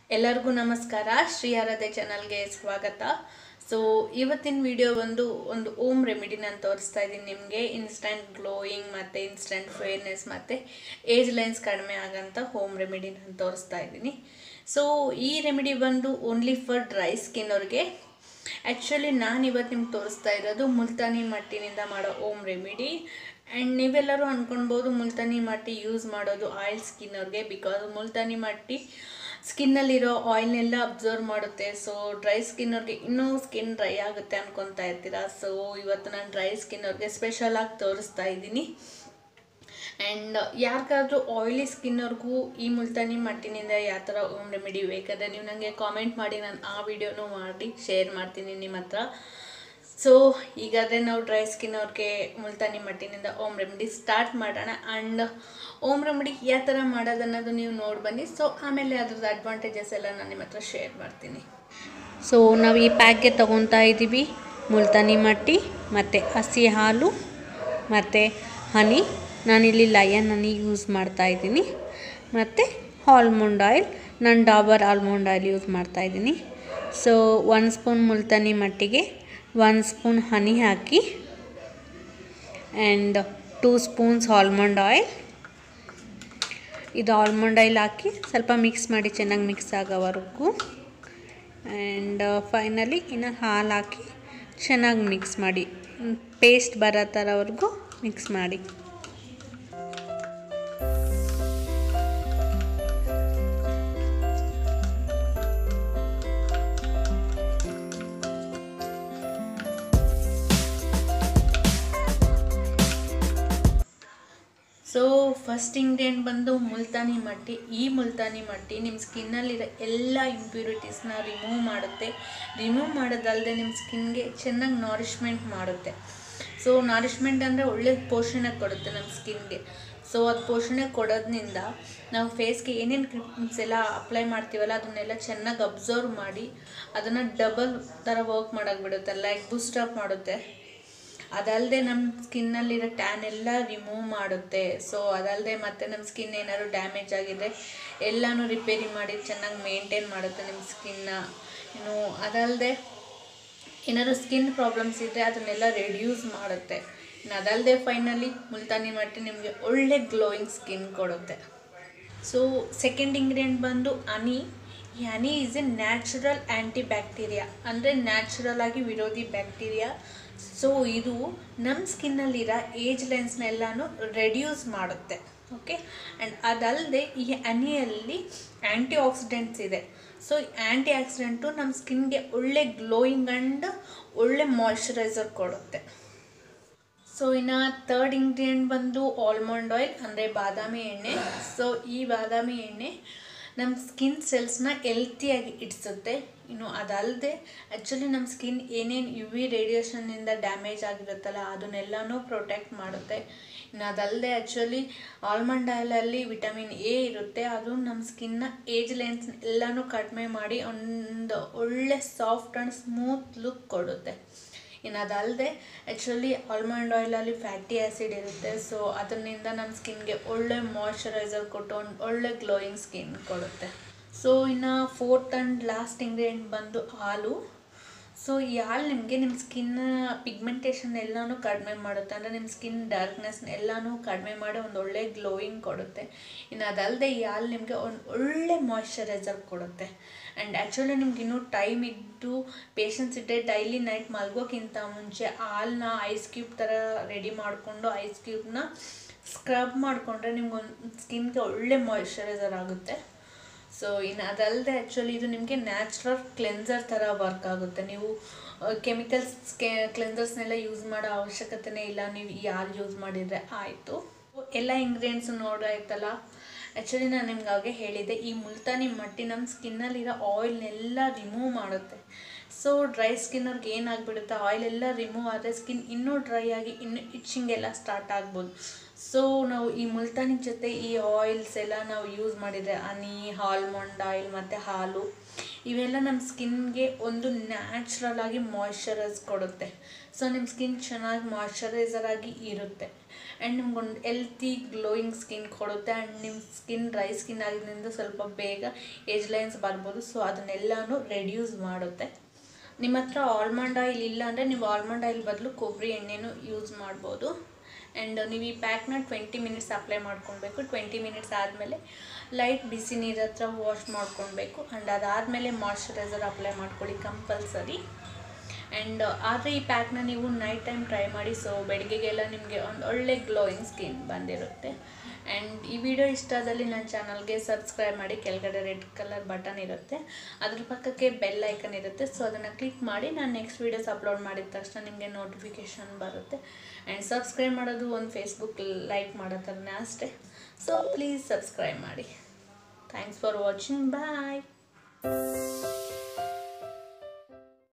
ಎಲ್ಲರಿಗೂ ನಮಸ್ಕಾರ ಶ್ರೀ ಆರಾಧೆ ಚಾನಲ್ಗೆ ಸ್ವಾಗತ ಸೊ ಇವತ್ತಿನ ವಿಡಿಯೋ ಒಂದು ಒಂದು ಓಮ್ ರೆಮಿಡಿ ನಾನು ತೋರಿಸ್ತಾ ಇದ್ದೀನಿ ನಿಮಗೆ ಇನ್ಸ್ಟಂಟ್ ಗ್ಲೋಯಿಂಗ್ ಮತ್ತು ಇನ್ಸ್ಟಂಟ್ ಫೇರ್ನೆಸ್ ಮತ್ತು ಏಜ್ ಲೈನ್ಸ್ ಕಡಿಮೆ ಆಗೋಂಥ ಹೋಮ್ ರೆಮಿಡಿ ನಾನು ತೋರಿಸ್ತಾ ಇದ್ದೀನಿ ಸೊ ಈ ರೆಮಿಡಿ ಬಂದು ಓನ್ಲಿ ಫಾರ್ ಡ್ರೈ ಸ್ಕಿನ್ ಅವ್ರಿಗೆ ಆ್ಯಕ್ಚುಲಿ ನಾನು ಇವತ್ತು ನಿಮ್ಗೆ ತೋರಿಸ್ತಾ ಇರೋದು ಮುಲ್ತಾನಿ ಮಟ್ಟಿನಿಂದ ಮಾಡೋ ಓಮ್ ರೆಮಿಡಿ ಆ್ಯಂಡ್ ನೀವೆಲ್ಲರೂ ಅಂದ್ಕೊಳ್ಬೋದು ಮುಲ್ತಾನಿ ಮಟ್ಟಿ ಯೂಸ್ ಮಾಡೋದು ಆಯಿಲ್ ಸ್ಕಿನ್ ಅವ್ರಿಗೆ ಬಿಕಾಸ್ ಮುಲ್ತಾನಿ ಮಟ್ಟಿ ಸ್ಕಿನ್ನಲ್ಲಿರೋ ಆಯಿಲ್ನೆಲ್ಲ ಅಬ್ಸರ್ವ್ ಮಾಡುತ್ತೆ ಸೊ ಡ್ರೈ ಸ್ಕಿನ್ ಅವ್ರಿಗೆ ಇನ್ನೂ ಸ್ಕಿನ್ ಡ್ರೈ ಆಗುತ್ತೆ ಅನ್ಕೊತಾ ಇರ್ತೀರಾ ಸೊ ಇವತ್ತು ನಾನು ಡ್ರೈ ಸ್ಕಿನ್ ಅವ್ರಿಗೆ ಸ್ಪೆಷಲಾಗಿ ತೋರಿಸ್ತಾ ಇದ್ದೀನಿ ಆ್ಯಂಡ್ ಯಾರಿಗಾದ್ರೂ ಆಯಿಲಿ ಸ್ಕಿನ್ನವ್ರಿಗೂ ಈ ಮುಲ್ತಾನಿ ಮಟ್ಟಿನಿಂದ ಯಾವ ಥರ ಹೋಮ್ ರೆಮಿಡಿ ಬೇಕಾದರೆ ನೀವು ನನಗೆ ಕಾಮೆಂಟ್ ಮಾಡಿ ನಾನು ಆ ವಿಡಿಯೋನೂ ಮಾಡಿ ಶೇರ್ ಮಾಡ್ತೀನಿ ನಿಮ್ಮ ಹತ್ರ ಸೊ ಈಗಾದರೆ ನಾವು ಡ್ರೈ ಸ್ಕಿನ್ ಅವ್ರಿಗೆ ಮುಲ್ತಾನಿ ಮಟ್ಟಿನಿಂದ ಓಮ್ ರೆಮಿಡಿ ಸ್ಟಾರ್ಟ್ ಮಾಡೋಣ ಆ್ಯಂಡ್ ಓಮ್ ರೆಮಿಡಿ ಯಾವ ಥರ ಮಾಡೋದನ್ನೋದು ನೀವು ನೋಡಿ ಬನ್ನಿ ಸೊ ಆಮೇಲೆ ಅದ್ರದ್ದು ಅಡ್ವಾಂಟೇಜಸ್ ಎಲ್ಲ ನಾನು ನಿಮ್ಮ ಹತ್ರ ಶೇರ್ ಮಾಡ್ತೀನಿ ಸೊ ನಾವು ಈ ಪ್ಯಾಕ್ಗೆ ತೊಗೊತಾ ಇದ್ದೀವಿ ಮುಲ್ತಾನಿ ಮಟ್ಟಿ ಮತ್ತು ಹಸಿ ಹಾಲು ಮತ್ತು ಹನಿ ನಾನಿಲ್ಲಿ ಲಯನ್ ಹನಿ ಯೂಸ್ ಮಾಡ್ತಾ ಇದ್ದೀನಿ ಮತ್ತು ಆಲ್ಮಂಡ್ ಆಯಿಲ್ ನಾನು ಡಾಬರ್ ಆಲ್ಮಂಡ್ ಆಯಿಲ್ ಯೂಸ್ ಮಾಡ್ತಾ ಇದ್ದೀನಿ ಸೊ ಒನ್ ಸ್ಪೂನ್ ಮುಲ್ತಾನಿ ಮಟ್ಟಿಗೆ ಒನ್ ಸ್ಪೂನ್ ಹನಿ ಹಾಕಿ and two spoons almond oil ಇದು ಆಲ್ಮಂಡ್ ಆಯಿಲ್ ಹಾಕಿ ಸ್ವಲ್ಪ ಮಿಕ್ಸ್ ಮಾಡಿ ಚೆನ್ನಾಗಿ ಮಿಕ್ಸ್ ಆಗೋವರೆಗೂ ಆ್ಯಂಡ್ ಫೈನಲಿ ಇನ್ನು ಹಾಲು ಹಾಕಿ ಚೆನ್ನಾಗಿ ಮಿಕ್ಸ್ ಮಾಡಿ ಪೇಸ್ಟ್ ಬರೋ ಥರವರೆಗೂ ಮಿಕ್ಸ್ ಮಾಡಿ ಸೊ ಫಸ್ಟ್ ಇಂಗ್ರೀಡಿಯೆಂಟ್ ಬಂದು ಮುಲ್ತಾನಿ ಮಟ್ಟಿ ಈ ಮುಲ್ತಾನಿ ಮಟ್ಟಿ ನಿಮ್ಮ ಸ್ಕಿನ್ನಲ್ಲಿರೋ ಎಲ್ಲ ಇಂಪ್ಯೂರಿಟೀಸ್ನ ರಿಮೂವ್ ಮಾಡುತ್ತೆ ರಿಮೂವ್ ಮಾಡೋದಲ್ಲದೆ ನಿಮ್ಮ ಸ್ಕಿನ್ಗೆ ಚೆನ್ನಾಗಿ ನಾರಿಷ್ಮೆಂಟ್ ಮಾಡುತ್ತೆ ಸೊ ನಾರಿಷ್ಮೆಂಟ್ ಅಂದರೆ ಒಳ್ಳೆ ಪೋಷಣೆ ಕೊಡುತ್ತೆ ನಮ್ಮ ಸ್ಕಿನ್ಗೆ ಸೊ ಅದು ಪೋಷಣೆ ಕೊಡೋದ್ರಿಂದ ನಾವು ಫೇಸ್ಗೆ ಏನೇನು ಕ್ರೀಮ್ಸ್ ಎಲ್ಲ ಅಪ್ಲೈ ಮಾಡ್ತೀವಲ್ಲ ಅದನ್ನೆಲ್ಲ ಚೆನ್ನಾಗಿ ಅಬ್ಸರ್ವ್ ಮಾಡಿ ಅದನ್ನು ಡಬಲ್ ಥರ ವರ್ಕ್ ಮಾಡೋಕೆ ಬಿಡುತ್ತೆ ಲೈಕ್ ಬೂಸ್ಟಪ್ ಮಾಡುತ್ತೆ ಅದಲ್ಲದೆ ನಮ್ಮ ಸ್ಕಿನ್ನಲ್ಲಿರೋ ಟ್ಯಾನ್ ಎಲ್ಲ ರಿಮೂವ್ ಮಾಡುತ್ತೆ ಸೊ ಅದಲ್ಲದೆ ಮತ್ತೆ ನಮ್ಮ ಸ್ಕಿನ್ ಏನಾದ್ರು ಡ್ಯಾಮೇಜ್ ಆಗಿದೆ ಎಲ್ಲನೂ ರಿಪೇರಿ ಮಾಡಿ ಚೆನ್ನಾಗಿ ಮೇಂಟೈನ್ ಮಾಡುತ್ತೆ ನಿಮ್ಮ ಸ್ಕಿನ್ನ ಇನ್ನು ಅದಲ್ಲದೆ ಏನಾದ್ರು ಸ್ಕಿನ್ ಪ್ರಾಬ್ಲಮ್ಸ್ ಇದ್ದರೆ ಅದನ್ನೆಲ್ಲ ರೆಡ್ಯೂಸ್ ಮಾಡುತ್ತೆ ಇನ್ನು ಅದಲ್ಲದೆ ಫೈನಲಿ ಮುಲ್ತಾನಿ ಮಟ್ಟಿ ನಿಮಗೆ ಒಳ್ಳೆ ಗ್ಲೋಯಿಂಗ್ ಸ್ಕಿನ್ ಕೊಡುತ್ತೆ ಸೊ ಸೆಕೆಂಡ್ ಇಂಗ್ರೀಡಿಯೆಂಟ್ ಬಂದು ಹನಿ ಈ ಹನಿ is A natural anti bacteria ಅಂದರೆ ನ್ಯಾಚುರಲ್ ಆಗಿ ವಿರೋಧಿ ಬ್ಯಾಕ್ಟೀರಿಯಾ ಸೊ ಇದು ನಮ್ಮ ಸ್ಕಿನ್ನಲ್ಲಿರೋ ಏಜ್ ಲೆನ್ಸ್ನೆಲ್ಲನೂ ರೆಡ್ಯೂಸ್ ಮಾಡುತ್ತೆ ಓಕೆ ಆ್ಯಂಡ್ ಅದಲ್ಲದೆ ಈ ಹನಿಯಲ್ಲಿ ಆ್ಯಂಟಿ ಆಕ್ಸಿಡೆಂಟ್ಸ್ ಇದೆ ಸೊ ಆ್ಯಂಟಿ ಆಕ್ಸಿಡೆಂಟು ನಮ್ಮ ಸ್ಕಿನ್ಗೆ ಒಳ್ಳೆ ಗ್ಲೋಯಿಂಗ್ ಆ್ಯಂಡ್ ಒಳ್ಳೆ ಮಾಯ್ಶ್ಚರೈಸರ್ ಕೊಡುತ್ತೆ ಸೊ ಇನ್ನು ತರ್ಡ್ ಇಂಗ್ರೀಡಿಯೆಂಟ್ ಬಂದು ಆಲ್ಮಂಡ್ ಆಯಿಲ್ ಅಂದರೆ ಬಾದಾಮಿ ಎಣ್ಣೆ ಸೊ ಈ ಬಾದಾಮಿ ಎಣ್ಣೆ ನಮ್ಮ ಸ್ಕಿನ್ ಸೆಲ್ಸ್ನ ಎಲ್ತಿಯಾಗಿ ಇಡಿಸುತ್ತೆ ಇನ್ನು ಅದಲ್ಲದೆ ಆ್ಯಕ್ಚುಲಿ ನಮ್ಮ ಸ್ಕಿನ್ ಏನೇನು ಯು ವಿ ರೇಡಿಯೇಷನ್ನಿಂದ ಡ್ಯಾಮೇಜ್ ಆಗಿರುತ್ತಲ್ಲ ಅದನ್ನೆಲ್ಲನೂ ಪ್ರೊಟೆಕ್ಟ್ ಮಾಡುತ್ತೆ ಇನ್ನು ಅದಲ್ಲದೆ ಆ್ಯಕ್ಚುಲಿ ಆಲ್ಮಂಡ್ ಆಯಿಲಲ್ಲಿ ವಿಟಮಿನ್ ಎ ಇರುತ್ತೆ ಅದು ನಮ್ಮ ಸ್ಕಿನ್ನ ಏಜ್ ಲೆನ್ಸ್ ಎಲ್ಲನೂ ಕಡಿಮೆ ಮಾಡಿ ಒಂದು ಒಳ್ಳೆ ಸಾಫ್ಟ್ ಆ್ಯಂಡ್ ಸ್ಮೂತ್ ಲುಕ್ ಕೊಡುತ್ತೆ ಇನ್ನು ಅದಲ್ಲದೆ ಆ್ಯಕ್ಚುಲಿ ಆಲ್ಮಂಡ್ ಆಯಿಲಲ್ಲಿ ಫ್ಯಾಟಿ ಆ್ಯಸಿಡ್ ಇರುತ್ತೆ ಸೊ ಅದರಿಂದ ನಮ್ಮ ಸ್ಕಿನ್ಗೆ ಒಳ್ಳೆ ಮಾಯ್ಶ್ಚರೈಸರ್ ಕೊಟ್ಟು ಒಂದು ಒಳ್ಳೆ ಗ್ಲೋಯಿಂಗ್ ಸ್ಕಿನ್ ಕೊಡುತ್ತೆ ಸೊ ಇನ್ನು ಫೋರ್ತ್ ಆ್ಯಂಡ್ ಲಾಸ್ಟ್ ಇಂಗ್ರೀಡಿಯೆಂಟ್ ಬಂದು ಹಾಲು ಸೊ ಈ ಹಾಲು ನಿಮಗೆ ನಿಮ್ಮ ಸ್ಕಿನ್ ಪಿಗ್ಮೆಂಟೇಷನ್ ಎಲ್ಲನೂ ಕಡಿಮೆ ಮಾಡುತ್ತೆ ಅಂದರೆ ನಿಮ್ಮ ಸ್ಕಿನ್ ಡಾರ್ಕ್ನೆಸ್ ಎಲ್ಲನೂ ಕಡಿಮೆ ಮಾಡಿ ಒಂದು ಒಳ್ಳೆ ಗ್ಲೋಯಿಂಗ್ ಕೊಡುತ್ತೆ ಇನ್ನು ಅದಲ್ಲದೆ ಈ ಹಾಲು ನಿಮಗೆ ಒಂದು ಒಳ್ಳೆ ಮಾಯ್ಶ್ಚರೈಸರ್ ಕೊಡುತ್ತೆ ಆ್ಯಂಡ್ ಆ್ಯಕ್ಚುಲಿ ನಿಮ್ಗೆ ಇನ್ನೂ ಟೈಮ್ ಇದ್ದು ಪೇಷನ್ಸ್ ಇದ್ದರೆ ಡೈಲಿ ನೈಟ್ ಮಲ್ಗೋಕ್ಕಿಂತ ಮುಂಚೆ ಹಾಲನ್ನ ಐಸ್ ಕ್ಯೂಬ್ ಥರ ರೆಡಿ ಮಾಡಿಕೊಂಡು ಐಸ್ ಕ್ಯೂಬ್ನ ಸ್ಕ್ರಬ್ ಮಾಡಿಕೊಂಡ್ರೆ ನಿಮ್ಗೊಂದು ಸ್ಕಿನ್ಗೆ ಒಳ್ಳೆ ಮಾಯ್ಶ್ಚರೈಸರ್ ಆಗುತ್ತೆ ಸೊ ಇನ್ನು ಅದಲ್ಲದೆ ಆ್ಯಕ್ಚುಲಿ ಇದು ನಿಮಗೆ ನ್ಯಾಚುರಲ್ ಕ್ಲೆನ್ಸರ್ ಥರ ವರ್ಕ್ ಆಗುತ್ತೆ ನೀವು ಕೆಮಿಕಲ್ಸ್ ಕೆ ಕ್ಲೆನ್ಸರ್ಸ್ನೆಲ್ಲ ಯೂಸ್ ಮಾಡೋ ಅವಶ್ಯಕತೆನೇ ಇಲ್ಲ ನೀವು ಈ ಹಾಲು ಯೂಸ್ ಮಾಡಿದರೆ ಆಯಿತು ಎಲ್ಲ ಇಂಗ್ರೀಡಿಯೆಂಟ್ಸ್ ನೋಡಾಯ್ತಲ್ಲ ಆ್ಯಕ್ಚುಲಿ ನಾನು ನಿಮ್ಗೆ ಅವಾಗೆ ಹೇಳಿದ್ದೆ ಈ ಮುಲ್ತಾನಿ ಮಟ್ಟಿ ನಮ್ಮ ಸ್ಕಿನ್ನಲ್ಲಿರೋ ಆಯಿಲ್ನೆಲ್ಲ ರಿಮೂವ್ ಮಾಡುತ್ತೆ ಸೊ ಡ್ರೈ ಸ್ಕಿನ್ನವ್ರಿಗೆ ಏನಾಗ್ಬಿಡುತ್ತೆ ಆಯಿಲ್ ಎಲ್ಲ ರಿಮೂವ್ ಆದರೆ ಸ್ಕಿನ್ ಇನ್ನೂ ಡ್ರೈ ಆಗಿ ಇನ್ನೂ ಇಚ್ಚಿಂಗ್ ಎಲ್ಲ ಸ್ಟಾರ್ಟ್ ಆಗ್ಬೋದು ಸೊ ನಾವು ಈ ಮುಲ್ತಾನಿ ಜೊತೆ ಈ ಆಯಿಲ್ಸ್ ಎಲ್ಲ ನಾವು ಯೂಸ್ ಮಾಡಿದರೆ ಹನಿ ಆಲ್ಮಂಡ್ ಆಯಿಲ್ ಮತ್ತು ಹಾಲು ಇವೆಲ್ಲ ನಮ್ಮ ಸ್ಕಿನ್ಗೆ ಒಂದು ನ್ಯಾಚುರಲ್ ಆಗಿ ಮಾಯ್ಶ್ಚರೈಸ್ ಕೊಡುತ್ತೆ ಸೊ ನಿಮ್ಮ ಸ್ಕಿನ್ ಚೆನ್ನಾಗಿ ಮಾಯ್ಶ್ಚರೈಸರ್ ಆಗಿ ಇರುತ್ತೆ ಆ್ಯಂಡ್ ನಿಮ್ಗೊಂದು ಎಲ್ತಿ ಗ್ಲೋಯಿಂಗ್ ಸ್ಕಿನ್ ಕೊಡುತ್ತೆ ಆ್ಯಂಡ್ ನಿಮ್ಮ ಸ್ಕಿನ್ ಡ್ರೈ ಸ್ಕಿನ್ ಆಗಿದ್ದರಿಂದ ಸ್ವಲ್ಪ ಬೇಗ ಏಜ್ ಲೈನ್ಸ್ ಬರ್ಬೋದು ಸೊ ಅದನ್ನೆಲ್ಲನೂ ರೆಡ್ಯೂಸ್ ಮಾಡುತ್ತೆ ನಿಮ್ಮ ಹತ್ರ ಆಲ್ಮಂಡ್ ಆಯಿಲ್ ಇಲ್ಲ ಅಂದರೆ ನೀವು ಆಲ್ಮಂಡ್ ಆಯಿಲ್ ಬದಲು ಕೊಬ್ಬರಿ ಎಣ್ಣೆನೂ ಯೂಸ್ ಮಾಡ್ಬೋದು ಆ್ಯಂಡ್ ನೀವು ಈ ಪ್ಯಾಕ್ನ ಟ್ವೆಂಟಿ ಮಿನಿಟ್ಸ್ ಅಪ್ಲೈ ಮಾಡ್ಕೊಳ್ಬೇಕು ಟ್ವೆಂಟಿ ಮಿನಿಟ್ಸ್ ಆದಮೇಲೆ ಲೈಟ್ ಬಿಸಿ ನೀರು ಹತ್ರ ವಾಶ್ ಮಾಡ್ಕೊಳ್ಬೇಕು ಆ್ಯಂಡ್ ಅದಾದಮೇಲೆ ಮಾಯ್ಶ್ಚರೈಸರ್ ಅಪ್ಲೈ ಮಾಡ್ಕೊಳ್ಳಿ ಕಂಪಲ್ಸರಿ ಆ್ಯಂಡ್ ಆದರೆ ಈ ಪ್ಯಾಕ್ನ ನೀವು ನೈಟ್ ಟೈಮ್ ಟ್ರೈ ಮಾಡಿ ಸೊ ಬೆಳಗ್ಗೆಗೆಲ್ಲ ನಿಮಗೆ ಒಂದು ಒಳ್ಳೆ ಗ್ಲೋಯಿಂಗ್ ಸ್ಕಿನ್ ಬಂದಿರುತ್ತೆ ಆ್ಯಂಡ್ ಈ ವಿಡಿಯೋ ಇಷ್ಟ ಆದಲ್ಲಿ ನನ್ನ ಚಾನಲ್ಗೆ ಸಬ್ಸ್ಕ್ರೈಬ್ ಮಾಡಿ ಕೆಳಗಡೆ ರೆಡ್ ಕಲರ್ ಬಟನ್ ಇರುತ್ತೆ ಅದ್ರ ಪಕ್ಕಕ್ಕೆ ಬೆಲ್ ಐಕನ್ ಇರುತ್ತೆ ಸೊ ಅದನ್ನು ಕ್ಲಿಕ್ ಮಾಡಿ ನಾನು ನೆಕ್ಸ್ಟ್ ವೀಡಿಯೋಸ್ ಅಪ್ಲೋಡ್ ಮಾಡಿದ ತಕ್ಷಣ ನಿಮಗೆ ನೋಟಿಫಿಕೇಷನ್ ಬರುತ್ತೆ ಆ್ಯಂಡ್ ಸಬ್ಸ್ಕ್ರೈಬ್ ಮಾಡೋದು ಒಂದು ಫೇಸ್ಬುಕ್ ಲೈಕ್ ಮಾಡೋ ಥರನೇ ಅಷ್ಟೇ ಸೊ ಪ್ಲೀಸ್ ಸಬ್ಸ್ಕ್ರೈಬ್ ಮಾಡಿ ಥ್ಯಾಂಕ್ಸ್ ಫಾರ್ ವಾಚಿಂಗ್ ಬಾಯ್